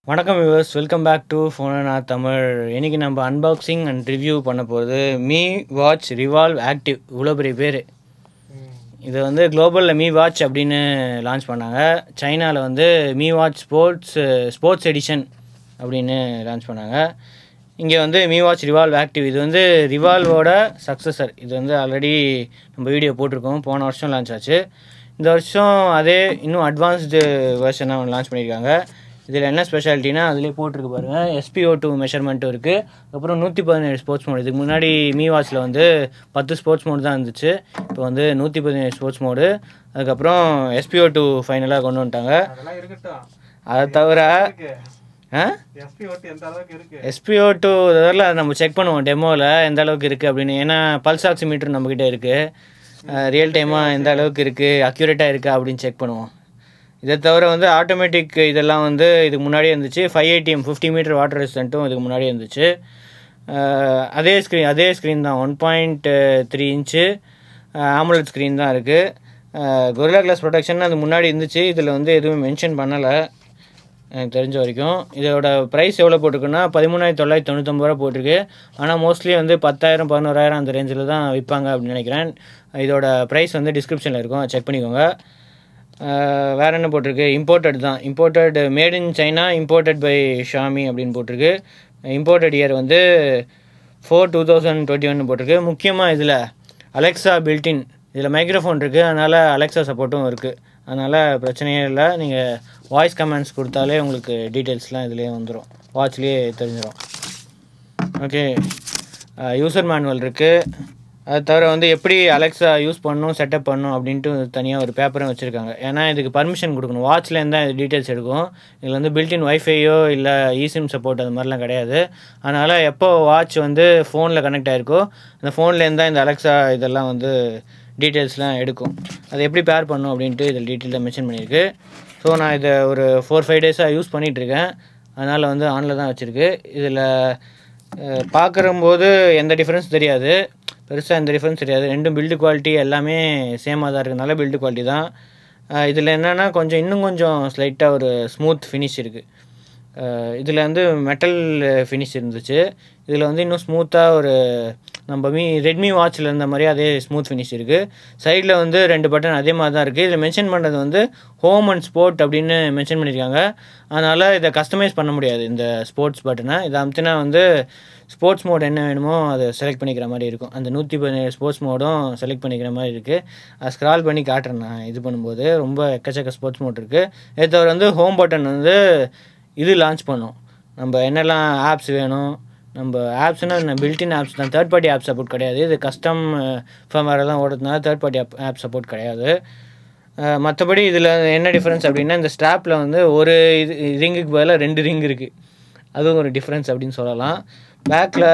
வணக்கம் viewers welcome back to ஃபோனா தமிழ் இன்றைக்கி நம்ம அன்பாக்சிங் அண்ட் ரிவ்யூ பண்ண போகிறது மீ வாட்ச் ரிவால்வ் ஆக்டிவ் இவ்வளோ பெரிய பேர் இது வந்து குளோபலில் மீ வாட்ச் அப்படின்னு லான்ச் பண்ணாங்க சைனாவில் வந்து Mi Watch sports sports edition அப்படின்னு லான்ச் பண்ணாங்க இங்கே வந்து மீ வாட்ச் ரிவால்வ் ஆக்டிவ் இது வந்து ரிவால்வோட சக்ஸஸர் இது வந்து ஆல்ரெடி நம்ம வீடியோ போட்டிருக்கோம் போன வருஷம் லான்ச் ஆச்சு இந்த வருஷம் அதே இன்னும் அட்வான்ஸ்டு வெர்ஷனாக லான்ச் பண்ணியிருக்காங்க இதில் என்ன ஸ்பெஷாலிட்டினா அதிலே போட்டிருக்கு பாருங்கள் எஸ்பிஓ டூ மெஷர்மெண்ட்டும் இருக்குது அப்புறம் நூற்றி பதினேழு ஸ்போர்ட்ஸ் மோடு இதுக்கு முன்னாடி மீ வாட்சில் வந்து பத்து ஸ்போர்ட்ஸ் மோடு தான் இருந்துச்சு இப்போ வந்து நூற்றி பதினேழு ஸ்போர்ட்ஸ் மோடு அதுக்கப்புறம் எஸ்பிஓ டூ ஃபைனலாக கொண்டு வந்துட்டாங்க அதெல்லாம் இருக்கட்டும் அதை தவிர ஆ எஸ்பி ஓட்டு எந்த அளவுக்கு இருக்கு எஸ்பிஓ டூ இதில் நம்ம செக் பண்ணுவோம் டெமோவில் எந்த அளவுக்கு இருக்குது அப்படின்னு ஏன்னா பல்ஸ் ஆக்சிமீட்டர் நம்மக்கிட்ட இருக்குது ரியல் டைமாக எந்த அளவுக்கு இருக்குது அக்யூரேட்டாக இருக்கா அப்படின்னு செக் பண்ணுவோம் இதை தவிர வந்து ஆட்டோமேட்டிக் இதெல்லாம் வந்து இதுக்கு முன்னாடியே இருந்துச்சு five ATM fifty metre water ரெசிஸ்டண்ட்டும் இதுக்கு முன்னாடியே இருந்துச்சு அஹ் அதே ஸ்க்ரீன் அதே ஸ்க்ரீன் தான் one point three inch AMOLED screen தான் இருக்குது கொரில்லா கிளாஸ் ப்ரொடெக்ஷன் அது முன்னாடி இருந்துச்சு இதில் வந்து எதுவும் மென்ஷன் பண்ணலை எனக்கு தெரிஞ்ச வரைக்கும் இதோட ப்ரைஸ் எவ்வளோ போட்டிருக்குன்னா பதிமூணாயிரத்தி தொள்ளாயிரத்தி தொண்ணூத்தொம்பது ரூபா போட்டிருக்கு ஆனால் மோஸ்ட்லி வந்து பத்தாயிரம் பதினோராயிரம் அந்த ரேஞ்சில் தான் விற்பாங்க அப்படின்னு நினைக்கிறேன் இதோட ப்ரைஸ் வந்து டிஸ்கிரிப்ஷனில் இருக்கும் செக் பண்ணிக்கோங்க அஹ் வேற என்ன போட்டிருக்கு இம்போர்ட்டட் தான் imported made in China imported by Xiaomi அப்படின்னு போட்டிருக்கு இம்போர்ட்டட் இயர் வந்து four two thousand twenty one போட்டிருக்கு முக்கியமாக இதில் அலெக்ஸா பில்டின் இதில் மைக்ரோஃபோன் இருக்குது அதனால் அலெக்ஸா சப்போர்ட்டும் இருக்குது அதனால் பிரச்சனையே இல்லை நீங்கள் வாய்ஸ் கமெண்ட்ஸ் கொடுத்தாலே உங்களுக்கு டீட்டெயில்ஸ்லாம் இதுலேயே வந்துடும் வாட்ச்லேயே தெரிஞ்சிடும் ஓகே யூசர் மேனுவல் இருக்குது அது தவிர வந்து எப்படி அலெக்ஸா யூஸ் பண்ணணும் செட்டப் பண்ணணும் அப்படின்ட்டு தனியாக ஒரு பேப்பரும் வச்சுருக்காங்க ஏன்னா இதுக்கு பர்மிஷன் கொடுக்கணும் வாட்ச்ல இருந்தால் இது டீட்டெயில்ஸ் எடுக்கும் இதில் வந்து பில்டின் ஒய்ஃபையோ இல்லை இசிம் சப்போர்ட் அது மாதிரிலாம் கிடையாது அதனால் எப்போ வாட்ச் வந்து ஃபோனில் கனெக்ட் ஆகிருக்கோ அந்த ஃபோன்லேருந்து தான் இந்த அலெக்ஸா இதெல்லாம் வந்து டீட்டெயில்ஸ்லாம் எடுக்கும் அது எப்படி பேர் பண்ணும் அப்படின்ட்டு இதில் டீட்டெயிலாக மென்ஷன் பண்ணியிருக்கு ஸோ நான் இதை ஒரு ஃபோர் ஃபைவ் டேஸாக யூஸ் பண்ணிகிட்ருக்கேன் அதனால் வந்து ஆனில் தான் வச்சுருக்கு இதில் பார்க்குறம்போது எந்த டிஃப்ரென்ஸ் தெரியாது பெருசாக எந்த டிஃப்ரென்ஸ் தெரியாது ரெண்டும் பில்டு குவாலிட்டி எல்லாமே சேமாக தான் இருக்குது நல்ல பில்டு குவாலிட்டி தான் இதில் என்னென்னா கொஞ்சம் இன்னும் கொஞ்சம் ஸ்லைட்டாக ஒரு ஸ்மூத் ஃபினிஷ் இருக்குது இதில் வந்து மெட்டல் ஃபினிஷ் இருந்துச்சு இதில் வந்து இன்னும் ஸ்மூத்தாக ஒரு நம்ம மீ ரெட்மி வாட்சில் இருந்த மாதிரி அதே ஸ்மூத் ஃபினிஷ் இருக்குது சைடில் வந்து ரெண்டு பட்டன் அதே மாதிரி தான் இருக்குது இதில் மென்ஷன் பண்ணுறது வந்து ஹோம் அண்ட் ஸ்போர்ட் அப்படின்னு மென்ஷன் பண்ணியிருக்காங்க அதனால் இதை கஸ்டமைஸ் பண்ண முடியாது இந்த ஸ்போர்ட்ஸ் பட்டனை இதை அமுத்தினா வந்து ஸ்போர்ட்ஸ் மோட் என்ன வேணுமோ அதை செலக்ட் பண்ணிக்கிற மாதிரி இருக்கும் அந்த நூற்றி பதினேழு ஸ்போர்ட்ஸ் மோடும் செலக்ட் பண்ணிக்கிற மாதிரி இருக்குது அதை ஸ்க்ரால் பண்ணி காட்டுறேன் நான் இது பண்ணும்போது ரொம்ப எக்கச்சக்க ஸ்போர்ட்ஸ் மோட் இருக்குது இதை தவிர வந்து ஹோம் பட்டன் வந்து இது லான்ச் பண்ணோம் நம்ம என்னெல்லாம் ஆப்ஸ் வேணும் நம்ம ஆப்ஸ்னால் பில்டின் ஆப்ஸ் தான் தேர்ட் பார்ட்டி ஆப் சப்போர்ட் கிடையாது இது கஸ்டம் ஃபேமரெல்லாம் ஓடுறதுனால third party app app support கிடையாது மற்றபடி இதில் என்ன டிஃப்ரென்ஸ் அப்படின்னா இந்த ஸ்ட்ராப்பில் வந்து ஒரு இது ரிங்குக்கு பதிலாக ரெண்டு ரிங் இருக்குது அதுவும் ஒரு டிஃப்ரென்ஸ் அப்படின்னு சொல்லலாம் பேக்கில்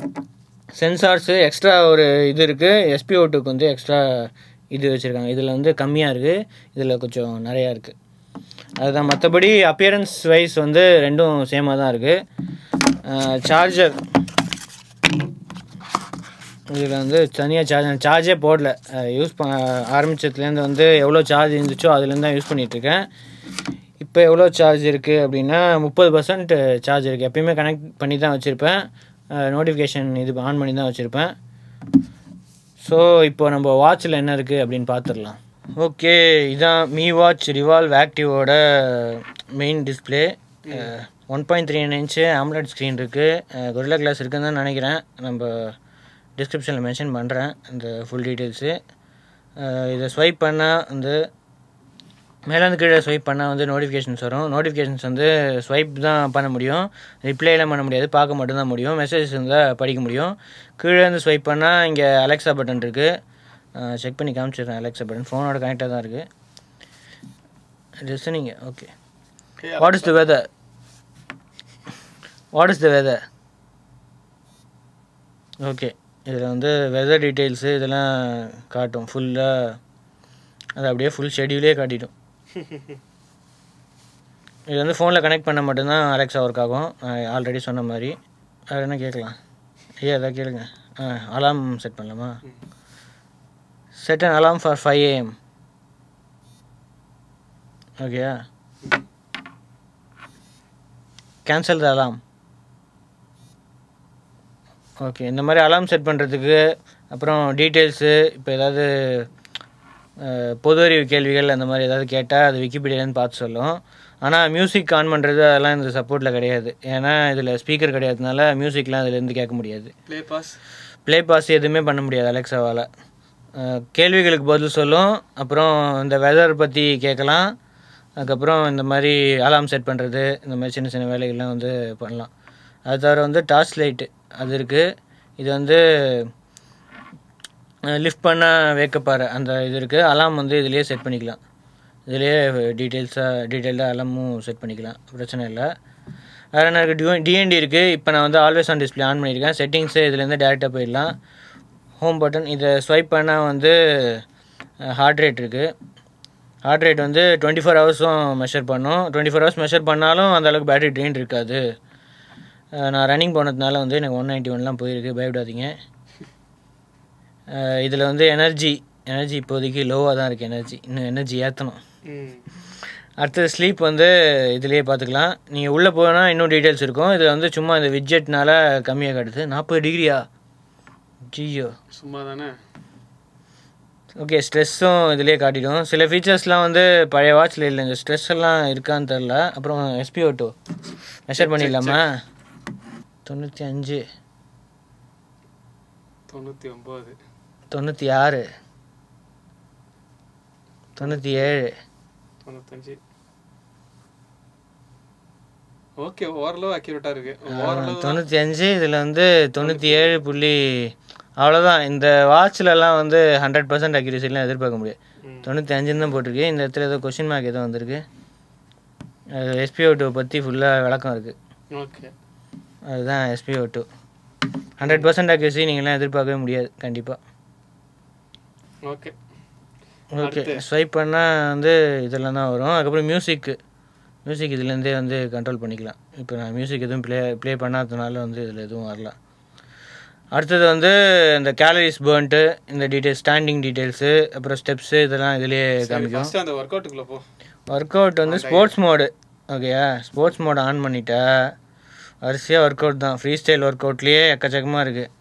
சென்சார்ஸு எக்ஸ்ட்ரா ஒரு இது இருக்குது எஸ்பிஓட்டுக்கு வந்து எக்ஸ்ட்ரா இது வச்சுருக்காங்க இதில் வந்து கம்மியாக இருக்குது இதில் கொஞ்சம் நிறையா இருக்குது அதுதான் மற்றபடி அப்பியரன்ஸ் வைஸ் வந்து ரெண்டும் சேமாக தான் இருக்குது சார்ஜர் இதில் வந்து தனியாக சார்ஜ் சார்ஜே போடல யூஸ் ப ஆரம்பித்ததுலேருந்து வந்து எவ்வளோ சார்ஜ் இருந்துச்சோ அதுலேருந்து தான் யூஸ் பண்ணிகிட்ருக்கேன் இப்போ எவ்வளோ சார்ஜ் இருக்குது அப்படின்னா முப்பது பர்சன்ட் சார்ஜ் இருக்குது எப்பயுமே கனெக்ட் பண்ணி தான் வச்சுருப்பேன் நோட்டிஃபிகேஷன் இது ஆன் பண்ணி தான் வச்சுருப்பேன் ஸோ இப்போ நம்ம வாட்சில் என்ன இருக்குது அப்படின்னு பார்த்துடலாம் ஓகே இதான் மீ வாட்ச் ரிவால்வ் ஆக்டிவோட main display one point three inch AMOLED screen இருக்குது கொரில்லா கிளாஸ் இருக்குன்னு தான் நினைக்கிறேன் நம்ம டிஸ்கிரிப்ஷனில் மென்ஷன் பண்ணுறேன் இந்த ஃபுல் டீட்டெயில்ஸு இதை ஸ்வைப் பண்ணால் வந்து மேலேருந்து கீழே ஸ்வைப் பண்ணால் வந்து நோட்டிஃபிகேஷன்ஸ் வரும் நோட்டிஃபிகேஷன்ஸ் வந்து ஸ்வைப் தான் பண்ண முடியும் ரிப்ளைலாம் பண்ண முடியாது பார்க்க மட்டும்தான் முடியும் மெசேஜஸ் இருந்தால் படிக்க முடியும் கீழே இருந்து ஸ்வைப் பண்ணால் இங்கே அலெக்ஸா பட்டன் இருக்குது செக் பண்ணி காமிச்சிடுறேன் அலெக்ஸா பட்டன் ஃபோனோட கனெக்டாக தான் இருக்குது listening okay what is the weather what is the weather okay இதில் வந்து வெதர் டீட்டெயில்ஸு இதெல்லாம் காட்டும் ஃபுல்லாக அது அப்படியே ஃபுல் ஷெடியூலே காட்டிடும் இது வந்து ஃபோனில் கனெக்ட் பண்ண மட்டும்தான் அலெக்ஸா ஒர்க் ஆகும் ஆல்ரெடி சொன்ன மாதிரி அது என்ன கேட்கலாம் ஐயா எதாவது கேளுங்க ஆ அலாம் செட் பண்ணலாமா set an alarm for five AM ஓகேயா கேன்சல் த அலாம் ஓகே இந்த மாதிரி அலாம் செட் பண்ணுறதுக்கு அப்புறம் டீட்டெயில்ஸு இப்போ ஏதாவது அஹ், பொது அறிவு கேள்விகள் அந்த மாதிரி ஏதாவது கேட்டால் அது விக்கிபீடியான்னு பார்த்து சொல்லும் ஆனால் மியூசிக் ஆன் பண்ணுறது அதெல்லாம் இந்த சப்போர்ட்டில் கிடையாது ஏன்னா இதில் ஸ்பீக்கர் கிடையாதுனால மியூசிக்லாம் இதுலேருந்து கேட்க முடியாது ப்ளே பாஸ் ப்ளே பாஸ் எதுவுமே பண்ண முடியாது அலெக்சாவால் கேள்விகளுக்கு பதில் சொல்லும் அப்புறம் இந்த வெதர் பற்றி கேட்கலாம் அதுக்கப்புறம் இந்த மாதிரி அலாம் செட் பண்ணுறது இந்த மாதிரி சின்ன சின்ன வேலைகள்லாம் வந்து பண்ணலாம் அது தவிர வந்து டார்ச் லைட்டு அது இருக்குது இது வந்து லிஃப்ட் பண்ண வேக்கப்பாறை அந்த இது இருக்குது அலாம் வந்து இதுலேயே செட் பண்ணிக்கலாம் இதுலேயே டீட்டெயில்ஸாக டீட்டெயில்டாக அலாமும் செட் பண்ணிக்கலாம் பிரச்சனை இல்லை வேறு என்ன இருக்குது டியூ டிஎன்டி இருக்குது இப்போ நான் வந்து ஆல்வேஸ் ஆன் டிஸ்பிளே ஆன் பண்ணியிருக்கேன் செட்டிங்ஸு இதுலேருந்து டேரெக்டாக போயிடலாம் ஹோம் பட்டன் இதை ஸ்வைப் பண்ணால் வந்து ஹார்ட் ரேட் இருக்குது ஹார்ட் ரேட் வந்து டுவெண்ட்டி ஃபோர் ஹவர்ஸும் மெஷர் பண்ணும் டுவெண்ட்டி ஃபோர் ஹவர்ஸ் மெஷர் பண்ணாலும் அந்த அளவுக்கு பேட்டரி ட்ரெயின் இருக்காது அஹ் நான் ரன்னிங் போனதுனால வந்து எனக்கு ஒன் நைன்ட்டி ஒன்லாம் போயிருக்கு பயப்படாதீங்க இதில் வந்து எனர்ஜி எனர்ஜி இப்போதைக்கு லோவாக தான் இருக்குது எனர்ஜி இன்னும் எனர்ஜி ஏற்றணும் ம் அடுத்தது ஸ்லீப் வந்து இதுலேயே பார்த்துக்கலாம் நீங்கள் உள்ளே போனால் இன்னும் டீட்டெயில்ஸ் இருக்கும் இதில் வந்து சும்மா இந்த விட்ஜெட்னால கம்மியாக காட்டுது நாற்பது டிகிரியா ஜியோ சும்மா தானே ஓகே ஸ்ட்ரெஸ்ஸும் இதுலேயே காட்டிடும் சில ஃபீச்சர்ஸ்லாம் வந்து பழைய வாட்சில் இல்லை இந்த ஸ்ட்ரெஸ் எல்லாம் இருக்கான்னு தெரில அப்புறம் எஸ்பிஓ டூ மெஷர் பண்ணிடலாமா தொண்ணூற்றி அஞ்சு தொண்ணூற்றி ஒம்பது தொண்ணூற்றி ஆறு தொண்ணூற்றி ஏழு தொண்ணூத்தஞ்சு ஓகே ஓரளவு அக்யூரேட்டாக இருக்கு ஓரளவு தொண்ணூற்றி அஞ்சு இதில் வந்து தொண்ணூற்றி ஏழு புள்ளி அவ்வளோதான் இந்த வாட்ச்லலாம் வந்து ஹண்ட்ரட் பர்சன்ட் அக்யூரேசிலாம் எதிர்பார்க்க முடியாது ம். தொண்ணூற்றி அஞ்சுன்னு தான் போட்டிருக்கு இந்த இடத்துல ஏதோ கொஷின் மார்க் ஏதோ வந்திருக்கு எஸ்பிஓ டூ பற்றி ஃபுல்லாக விளக்கம் இருக்குது ஓகே அதுதான் SpO two hundred percent accuracy நீங்களாம் எதிர்பார்க்கவே முடியாது கண்டிப்பாக ஓகே ஓகே ஸ்வைப் பண்ணால் வந்து இதெல்லாம் தான் வரும் அதுக்கப்புறம் மியூசிக்கு மியூசிக் இதுலேருந்தே வந்து கண்ட்ரோல் பண்ணிக்கலாம் இப்போ நான் மியூசிக் எதுவும் ப்ளே ப்ளே பண்ணாததுனால வந்து இதில் எதுவும் வரல அடுத்தது வந்து இந்த கேலரிஸ் பேர்ன்ட்டு இந்த டீட்டெயில்ஸ் ஸ்டாண்டிங் டீட்டெயில்ஸு அப்புறம் ஸ்டெப்ஸு இதெல்லாம் இதுலேயே காமிக்கும் ஃபர்ஸ்ட் அந்த ஒர்க் அவுட்டுக்குள்ள போ ஒர்க் அவுட் வந்து ஸ்போர்ட்ஸ் மோடு ஓகேயா ஸ்போர்ட்ஸ் மோட் ஆன் பண்ணிட்டா வரிசையாக ஒர்க் அவுட் தான் ஃப்ரீ ஸ்டைல் ஒர்க் அவுட்லேயே எக்கச்சக்கமாக இருக்குது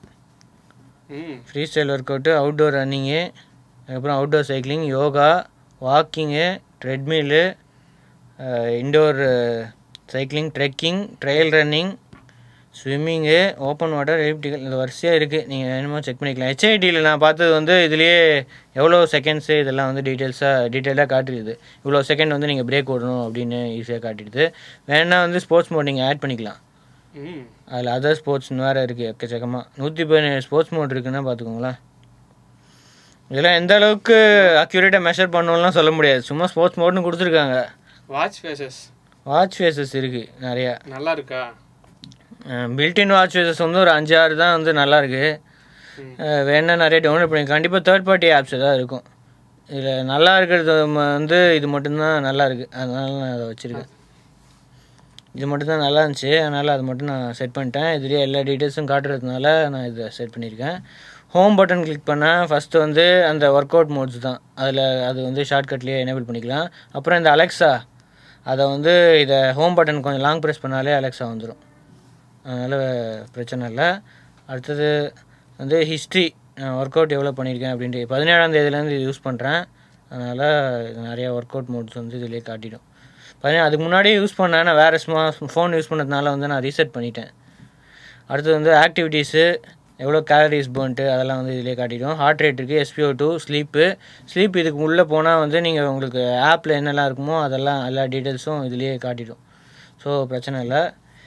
ம் free style work out outdoor running அதுக்கப்புறம் outdoor cycling yoga walking treadmill indoor cycling trekking trail running swimming open water elliptical இந்த வரிசையாக இருக்குது நீங்கள் வேணுமோ செக் பண்ணிக்கலாம் ஹெச்ஐடியில் நான் பார்த்தது வந்து இதுலேயே எவ்வளோ செகண்ட்ஸு இதெல்லாம் வந்து டீட்டெயில்ஸாக டீட்டெயிலாக காட்டிடுது இவ்வளோ செகண்ட் வந்து நீங்கள் பிரேக் ஓடணும் அப்படின்னு ஈஸியாக காட்டிடுது வேணா வந்து ஸ்போர்ட்ஸ் மோட் நீங்கள் ஆட் பண்ணிக்கலாம் ம் அதில் அதர் ஸ்போர்ட்ஸ்னு வேறு இருக்குது எக்கச்சக்கமாக நூற்றி பதினேழு ஸ்போர்ட்ஸ் மோட் இருக்குன்னா பார்த்துக்கோங்களேன் இதெல்லாம் எந்த அளவுக்கு அக்யூரேட்டாக மெஷர் பண்ணணும்லாம் சொல்ல முடியாது சும்மா ஸ்போர்ட்ஸ் மோட்னு கொடுத்துருக்காங்க வாட்ச் ஃபேஸஸ் வாட்ச் ஃபேஸஸ் இருக்குது நிறையா நல்லா இருக்கா பில்டின் வாட்ச் ஃபேஸஸ் வந்து ஒரு அஞ்சு ஆறு தான் வந்து நல்லா இருக்கு ம். அஹ் வேணா நிறைய டவுன்லோட் பண்ணி கண்டிப்பாக தேர்ட் பார்ட்டி ஆப்ஸ் ஏதாவது இருக்கும் இதில் நல்லா இருக்கிறது ம- வந்து இது மட்டும்தான் நல்லா இருக்குது அதனால நான் அதை வச்சுருக்கேன் இது மட்டும்தான் நல்லா இருந்துச்சு அதனால் அது மட்டும் நான் செட் பண்ணிட்டேன் இதுலேயே எல்லா டீட்டெயில்ஸும் காட்டுறதுனால நான் இதை செட் பண்ணியிருக்கேன் ஹோம் பட்டன் கிளிக் பண்ணால் ஃபஸ்ட்டு வந்து அந்த ஒர்க் அவுட் மோட்ஸ் தான் அதில் அது வந்து ஷார்ட்கட்லேயே எனேபிள் பண்ணிக்கலாம் அப்புறம் இந்த அலெக்ஸா அதை வந்து இதை ஹோம் பட்டன் கொஞ்சம் லாங் ப்ரெஸ் பண்ணாலே அலெக்ஸா வந்துடும் அதனால் பிரச்சனை இல்லை அடுத்தது வந்து ஹிஸ்ட்ரி ஒர்க் அவுட் எவ்வளோ பண்ணியிருக்கேன் அப்படின்ட்டு பதினேழாம் தேதியிலேருந்து இது யூஸ் பண்ணுறேன் அதனால் நிறைய ஒர்க் அவுட் மோட்ஸ் வந்து இதிலே காட்டிடும் பதினேழு அதுக்கு முன்னாடியே யூஸ் பண்ணேன் நான் வேறு ஸ்மா ஃபோன் யூஸ் பண்ணதுனால வந்து நான் ரீசெட் பண்ணிட்டேன் அடுத்தது வந்து ஆக்டிவிட்டீஸு எவ்வளோ கேலரிஸ் போன்ட்டு அதெல்லாம் வந்து இதிலே காட்டிடும் ஹார்ட் ரேட் இருக்குது எஸ்பிஓ டூ ஸ்லீப்பு ஸ்லீப் இதுக்கு உள்ளே போனால் வந்து நீங்கள் உங்களுக்கு ஆப்பில் என்னெல்லாம் இருக்குமோ அதெல்லாம் எல்லா டீட்டெயில்ஸும் இதுலேயே காட்டிடும் ஸோ பிரச்சனை இல்லை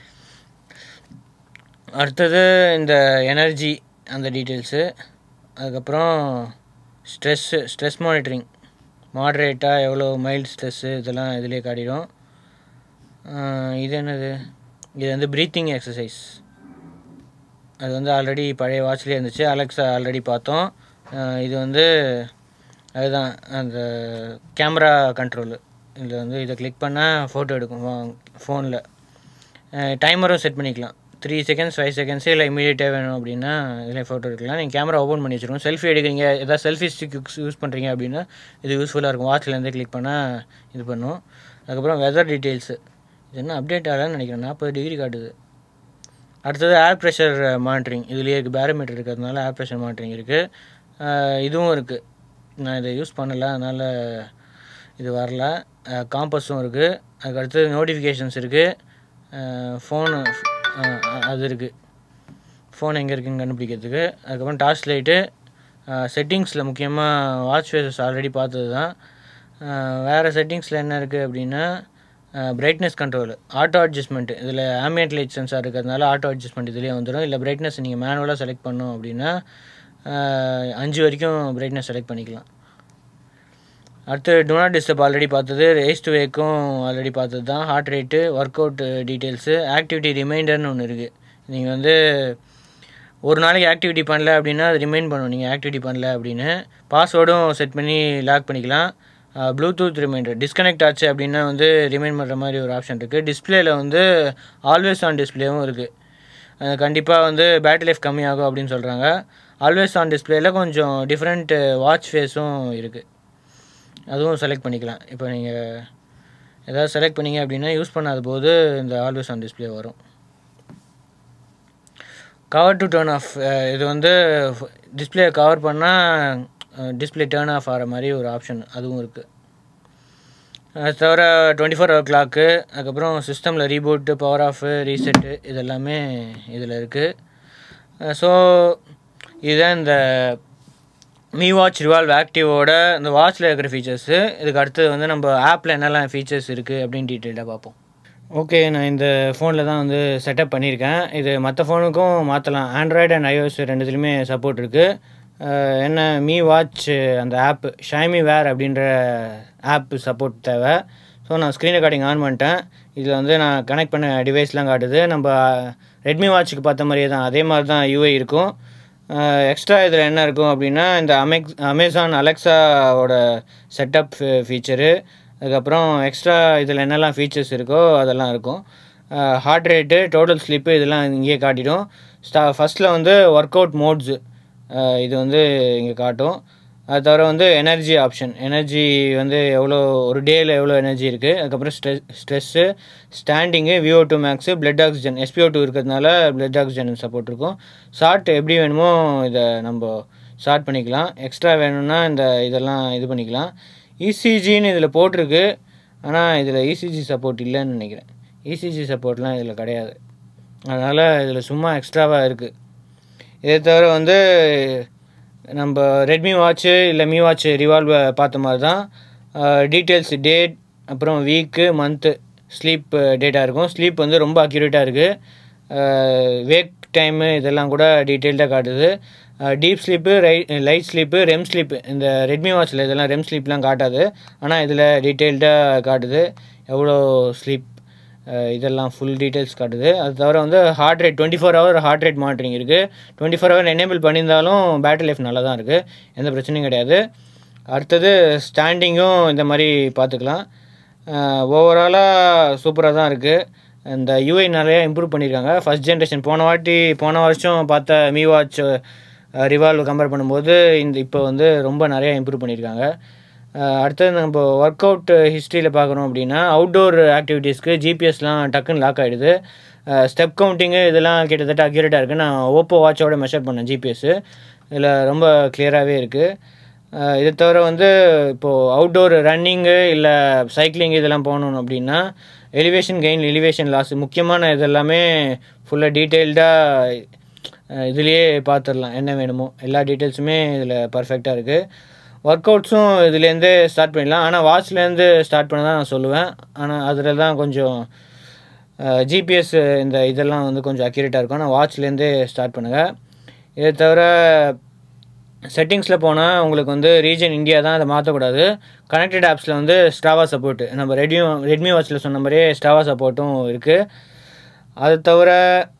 அடுத்தது இந்த எனர்ஜி அந்த டீட்டெயில்ஸு அதுக்கப்புறம் ஸ்ட்ரெஸ்ஸு ஸ்ட்ரெஸ் மானிட்டரிங் மாட்ரேட்டாக எவ்வளோ மைல்ட் ஸ்ட்ரெஸ்ஸு இதெல்லாம் இதிலே காட்டிடும் ஆஹ் இது என்னது இது வந்து ப்ரீத்திங் எக்ஸசைஸ் அது வந்து ஆல்ரெடி பழைய வாட்ச்லேயே இருந்துச்சு அலெக்ஸா ஆல்ரெடி பார்த்தோம் ஆஹ் இது வந்து அதுதான் அந்த கேமரா கண்ட்ரோலு இதில் வந்து இதை கிளிக் பண்ணால் ஃபோட்டோ எடுக்கும் ஃபோனில் டைமரும் செட் பண்ணிக்கலாம் த்ரீ செகண்ட்ஸ் ஃபைவ் செகண்ட்ஸ் இல்லை இமீடியட்டாக வேணும் அப்படின்னா இதில் ஃபோட்டோ எடுக்கலாம் நீங்கள் கேமரா ஓப்பன் பண்ணி வச்சுருக்கோம் செல்ஃபி எடுக்கிறீங்க ஏதாவது செல்ஃபி ஸ்டிக் யூஸ் பண்ணுறீங்க அப்படின்னா இது யூஸ்ஃபுல்லாக இருக்கும் வாட்ச்லேருந்தே கிளிக் பண்ணால் இது பண்ணும் அதுக்கப்புறம் வெதர் டீட்டெயில்ஸு இது என்ன அப்டேட் ஆகலன்னு நினைக்கிறேன் நாற்பது டிகிரி காட்டுது அடுத்தது ஏர் ப்ரெஷர் மானிட்டரிங் இதுலேயே இருக்குது பேரோமீட்டர் இருக்கிறதுனால ஏர் ப்ரெஷர் மானிட்டரிங் இருக்குது இதுவும் இருக்குது நான் இதை யூஸ் பண்ணலை அதனால் இது வரல காம்பஸும் இருக்குது அதுக்கு அடுத்தது நோட்டிஃபிகேஷன்ஸ் இருக்குது ஃபோனு அது இருக்குது ஃபோன் எங்கே இருக்குன்னு கண்டுபிடிக்கிறதுக்கு அதுக்கப்புறம் டார்ச் லைட்டு செட்டிங்ஸில் முக்கியமாக வாட்ச் ஃபேஸஸ் ஆல்ரெடி பார்த்தது தான் வேறு செட்டிங்ஸில் என்ன இருக்குது அப்படின்னா பிரைட்னஸ் கண்ட்ரோல் ஆட்டோ அட்ஜஸ்ட்மெண்ட் இதில் ஆம்பியன்ட் லைட் சென்சார் இருக்கிறதுனால ஆட்டோ அட்ஜஸ்ட்மெண்ட் இதுலேயே வந்துடும் இல்லை பிரைட்னஸ் நீங்கள் மேனுவலாக செலக்ட் பண்ணோம் அப்படின்னா அஹ், அஞ்சு வரைக்கும் பிரைட்னஸ் செலக்ட் பண்ணிக்கலாம் அடுத்து டு நாட் டிஸ்டர்ப் ஆல்ரெடி பார்த்தது ரேஸ் டு வேக்கும் ஆல்ரெடி பார்த்தது தான் heart rate work out details activity ரிமைண்டர்னு ஒன்று இருக்குது நீங்கள் வந்து ஒரு நாளைக்கு ஆக்டிவிட்டி பண்ணல அப்படின்னா அது ரிமைண்ட் பண்ணும் நீங்கள் ஆக்டிவிட்டி பண்ணல அப்படின்னு பாஸ்வேர்டும் செட் பண்ணி லாக் பண்ணிக்கலாம் ப்ளூடூத் ரிமைண்டர் டிஸ்கனெக்ட் ஆச்சு அப்படின்னா வந்து ரிமைண்ட் பண்ணுற மாதிரி ஒரு ஆப்ஷன் இருக்குது டிஸ்பிளேல வந்து ஆல்வேஸ் ஆன் டிஸ்பிளேவும் இருக்குது கண்டிப்பாக வந்து பேட்டரி லைஃப் கம்மியாகும் அப்படின்னு சொல்கிறாங்க ஆல்வேஸ் ஆன் டிஸ்பிளேல கொஞ்சம் டிஃப்ரெண்ட் வாட்ச் ஃபேஸும் இருக்குது அதுவும் செலக்ட் பண்ணிக்கலாம் இப்போ நீங்கள் ஏதாவது செலக்ட் பண்ணீங்க அப்படின்னா யூஸ் பண்ணாத போது இந்த ஆல்வேஸ் ஆன் டிஸ்பிளே வரும் கவர் டு டேர்ன் ஆஃப் இது வந்து டிஸ்பிளே கவர் பண்ணால் டிஸ்பிளே டேர்ன் ஆஃப் ஆகிற மாதிரி ஒரு ஆப்ஷன் அதுவும் இருக்குது அது தவிர டுவெண்ட்டி ஃபோர் ஹவர் கிளாக்கு அதுக்கப்புறம் சிஸ்டமில் ரீபூட்டு பவர் ஆஃபு ரீசெட்டு இது எல்லாமே இதில் இருக்குது ஸோ இதுதான் இந்த மீ வாட்ச் ரிவால்வ் ஆக்டிவோட இந்த வாட்சில் இருக்கிற ஃபீச்சர்ஸு இதுக்கு அடுத்தது வந்து நம்ம ஆப்பில் என்னெல்லாம் ஃபீச்சர்ஸ் இருக்குது அப்படின்னு டீட்டெயிலாக பார்ப்போம் ஓகே நான் இந்த ஃபோனில் தான் வந்து செட்டப் பண்ணியிருக்கேன் இது மற்ற ஃபோனுக்கும் மாற்றலாம் ஆண்ட்ராய்டு அண்ட் iOS ரெண்டுத்துலையுமே சப்போர்ட் இருக்குது என்ன மீ வாட்ச் அந்த ஆப்பு ஷைமி வேர் அப்படின்ற ஆப் சப்போர்ட் தேவை ஸோ நான் ஸ்க்ரீன் ரெக்கார்டிங் ஆன் பண்ணிட்டேன் இதில் வந்து நான் கனெக்ட் பண்ண டிவைஸ்லாம் காட்டுது நம்ம ரெட்மி வாட்சுக்கு பார்த்த மாதிரியே தான் அதே மாதிரி தான் யூஐ இருக்கும் எக்ஸ்ட்ரா இதில் என்ன இருக்கும் அப்படின்னா இந்த அமெக்ஸ் அமேசான் அலெக்ஸாவோட செட்டப் ஃபீச்சரு அதுக்கப்புறம் எக்ஸ்ட்ரா இதில் என்னெல்லாம் ஃபீச்சர்ஸ் இருக்கோ அதெல்லாம் இருக்கும் ஹார்ட் ரேட்டு டோட்டல் ஸ்லிப்பு இதெல்லாம் இங்கேயே காட்டிடும் ஸ்டா ஃபஸ்ட்டில் வந்து ஒர்க் அவுட் மோட்ஸு இது வந்து இங்கே காட்டும் அது தவிர வந்து எனர்ஜி ஆப்ஷன் எனர்ஜி வந்து எவ்வளோ ஒரு டேயில் எவ்வளோ எனர்ஜி இருக்குது அதுக்கப்புறம் stress stress standing VO two max blood oxygen SpO two இருக்கிறதுனால பிளட் ஆக்சிஜன் சப்போர்ட் இருக்கும் ஷார்ட் எப்படி வேணுமோ இதை நம்ம ஷார்ட் பண்ணிக்கலாம் எக்ஸ்ட்ரா வேணும்னா இந்த இதெல்லாம் இது பண்ணிக்கலாம் இசிஜின்னு இதில் போட்டிருக்கு ஆனால் இதில் இசிஜி சப்போர்ட் இல்லைன்னு நினைக்கிறேன் இசிஜி சப்போர்ட்லாம் இதில் கிடையாது அதனால் இதில் சும்மா எக்ஸ்ட்ராவாக இருக்குது இதை தவிர வந்து நம்ம ரெட்மி வாட்ச்சு இல்லை மீ வாட்ச் ரிவால்வ் பார்த்த மாதிரி தான் டீட்டெயில்ஸ் டேட் அப்புறம் வீக்கு மந்த்து ஸ்லீப் டேட்டா இருக்கும் ஸ்லீப் வந்து ரொம்ப அக்யூரேட்டாக இருக்குது வேக் டைமு இதெல்லாம் கூட டீட்டெயில்டாக காட்டுது டீப் ஸ்லீப்பு ரை லைட் ஸ்லீப்பு ரெம் ஸ்லீப்பு இந்த ரெட்மி வாட்சில் இதெல்லாம் ரெம் ஸ்லீப்லாம் காட்டாது ஆனால் இதில் டீட்டெயில்டாக காட்டுது எவ்வளோ ஸ்லீப் இதெல்லாம் ஃபுல் டீட்டெயில்ஸ் காட்டுது அது தவிர வந்து heart rate twenty four hour heart rate monitoring இருக்குது டுவெண்ட்டி ஃபோர் ஹவர் எனேபிள் பண்ணியிருந்தாலும் பேட்டரி லைஃப் நல்லா தான் இருக்குது எந்த பிரச்சனையும் கிடையாது அடுத்தது ஸ்டாண்டிங்கும் இந்த மாதிரி பார்த்துக்கலாம் ஓவராலாக சூப்பராக தான் இருக்குது இந்த யூஐ நிறையா இம்ப்ரூவ் பண்ணியிருக்காங்க ஃபஸ்ட் ஜென்ரேஷன் போன வாட்டி போன வருஷம் பார்த்த மீ வாட்ச் ரிவால்வ் கம்பேர் பண்ணும்போது இந்த இப்போ வந்து ரொம்ப நிறையா இம்ப்ரூவ் பண்ணியிருக்காங்க அஹ் அடுத்தது நம்ம ஒர்க் அவுட் ஹிஸ்ட்ரியில் பார்க்குறோம் அப்படின்னா அவுட்டோர் ஆக்டிவிட்டீஸ்க்கு ஜிபிஎஸ்லாம் டக்குன்னு லாக் ஆகிடுது ஸ்டெப் கவுண்டிங்கு இதெல்லாம் கிட்டத்தட்ட அக்யூரேட்டாக இருக்குது நான் ஓப்போ வாட்சோட மெஷர் பண்ணேன் ஜிபிஎஸ்ஸு இதில் ரொம்ப கிளியராகவே இருக்குது இதை தவிர வந்து இப்போது அவுட்டோர் ரன்னிங்கு இல்லை சைக்கிளிங் இதெல்லாம் போகணும் அப்படின்னா எலிவேஷன் கெயின் எலிவேஷன் லாஸ் முக்கியமான இதெல்லாமே ஃபுல்லாக டீட்டெயில்டாக இதுலேயே பார்த்துடலாம் என்ன வேணுமோ எல்லா டீட்டெயில்ஸுமே இதில் பர்ஃபெக்டாக இருக்குது ஒர்க் அவுட்ஸும் இதுலேருந்தே ஸ்டார்ட் பண்ணிடலாம் ஆனால் வாட்ச்லேருந்து ஸ்டார்ட் பண்ண தான் நான் சொல்லுவேன் ஆனால் அதில் தான் கொஞ்சம் ஜிபிஎஸ் இந்த இதெல்லாம் வந்து கொஞ்சம் அக்யூரேட்டாக இருக்கும் ஆனால் வாட்ச்லேருந்தே ஸ்டார்ட் பண்ணுங்கள் இதை தவிர செட்டிங்ஸில் போனால் உங்களுக்கு வந்து ரீஜன் இந்தியா தான் அதை மாற்றக்கூடாது கனெக்டட் ஆப்ஸில் வந்து ஸ்டாவா சப்போர்ட்டு நம்ம ரெட்மி ரெட்மி வாட்சில் சொன்ன மாதிரியே ஸ்டாவா சப்போர்ட்டும் இருக்குது அது தவிர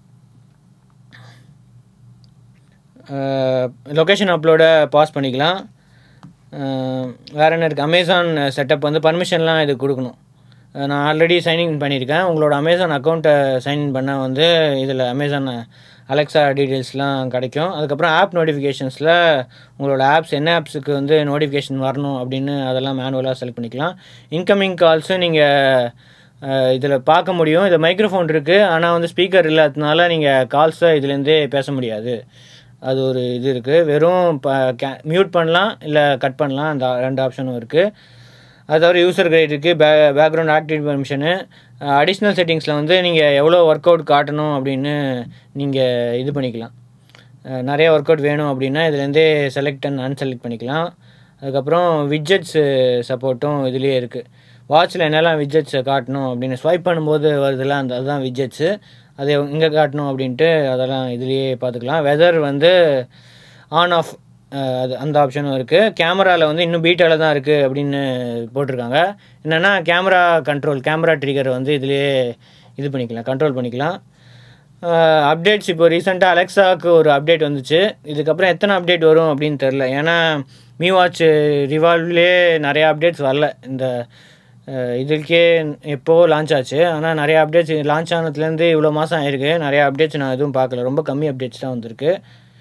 லொக்கேஷன் அப்லோட பாஸ் பண்ணிக்கலாம் வேறு என்ன இருக்குது அமேசான் செட்டப் வந்து பர்மிஷன்லாம் இது கொடுக்கணும் அஹ் நான் ஆல்ரெடி சைன்இன் பண்ணியிருக்கேன் உங்களோட அமேசான் அக்கௌண்ட்டை சைன்இன் பண்ணால் வந்து இதில் அமேசான் அலெக்ஸா டீட்டெயில்ஸ்லாம் கிடைக்கும் அதுக்கப்புறம் ஆப் நோட்டிஃபிகேஷன்ஸில் உங்களோட ஆப்ஸ் என்ன ஆப்ஸுக்கு வந்து நோட்டிஃபிகேஷன் வரணும் அப்படின்னு அதெல்லாம் மேனுவலாக செலக்ட் பண்ணிக்கலாம் இன்கமிங் கால்ஸும் நீங்கள் இதில் பார்க்க முடியும் இதில் மைக்ரோஃபோன் இருக்குது ஆனால் வந்து ஸ்பீக்கர் இல்லாததுனால நீங்கள் கால்ஸை இதுலேருந்தே பேச முடியாது அது ஒரு இது இருக்குது வெறும் இப்போ கே மியூட் பண்ணலாம் இல்லை கட் பண்ணலாம் அந்த ரெண்டு ஆப்ஷனும் இருக்குது அது தவிர யூசர் கிரேட் இருக்குது பே பேக்ரவுண்ட் ஆக்டிவிட்டி பர்மிஷனு அடிஷ்னல் செட்டிங்ஸில் வந்து நீங்கள் எவ்வளோ ஒர்க் அவுட் காட்டணும் அப்படின்னு நீங்கள் இது பண்ணிக்கலாம் அஹ் நிறைய ஒர்க் அவுட் வேணும் அப்படின்னா இதுலேருந்தே செலக்ட் அண்ட் அன்செலக்ட் பண்ணிக்கலாம் அதுக்கப்புறம் விட்ஜெட்ஸு சப்போர்ட்டும் இதுலேயே இருக்குது வாட்சில் என்னெல்லாம் விட்ஜெட்ஸை காட்டணும் அப்படின்னு ஸ்வைப் பண்ணும்போது வருதுல அந்த அதுதான் விட்ஜெட்ஸு அது இங்கே காட்டணும் அப்படின்ட்டு அதெல்லாம் இதுலேயே பார்த்துக்கலாம் வெதர் வந்து ஆன் ஆஃப் அது அந்த ஆப்ஷனும் இருக்குது கேமராவில் வந்து இன்னும் பீட்டாவில் தான் இருக்குது அப்படின்னு போட்டிருக்காங்க என்னென்னா கேமரா கண்ட்ரோல் கேமரா ட்ரிகர் வந்து இதுலேயே இது பண்ணிக்கலாம் கண்ட்ரோல் பண்ணிக்கலாம் அப்டேட்ஸ் இப்போ ரீசெண்டாக அலெக்ஸாவுக்கு ஒரு அப்டேட் வந்துச்சு இதுக்கப்புறம் எத்தனை அப்டேட் வரும் அப்படின்னு தெரில ஏன்னா மீ வாட்ச் ரிவால்வ்லேயே நிறைய அப்டேட்ஸ் வரல இந்த அஹ், இதுக்கே எப்போ லான்ச் ஆச்சு ஆனால் நிறைய அப்டேட்ஸ் லான்ச் ஆனதுலேருந்து இவ்வளோ மாதம் ஆயிருக்கு நிறைய அப்டேட்ஸ் நான் எதுவும் பார்க்கல ரொம்ப கம்மி அப்டேட்ஸ் தான் வந்திருக்கு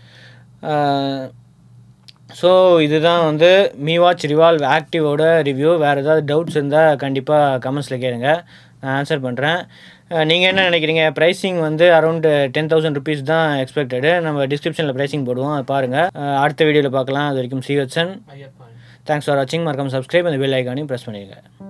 ஸோ இதுதான் வந்து மீ வாட்ச் ரிவால்வ் ஆக்டிவோட ரிவ்யூ வேறு ஏதாவது டவுட்ஸ் இருந்தால் கண்டிப்பாக கமெண்ட்ஸில் கேளுங்க நான் ஆன்சர் பண்ணுறேன் நீங்கள் என்ன நினைக்கிறீங்க ப்ரைஸிங் வந்து அரௌண்ட் டென் தௌசண்ட் ருபீஸ் தான் எக்ஸ்பெக்டடு நம்ம டிஸ்கிரிப்ஷனில் ப்ரைஸிங் போடுவோம் அதை பாருங்கள் அடுத்த வீடியோவில் பார்க்கலாம் அது வரைக்கும் சி வச்சன் ஐயப்பா தேங்க்ஸ் ஃபார் வாட்சிங் மறக்காம சப்ஸ்கிரைப் அந்த பெல் ஐக்கானையும் ப்ரெஸ் பண்ணிடுங்க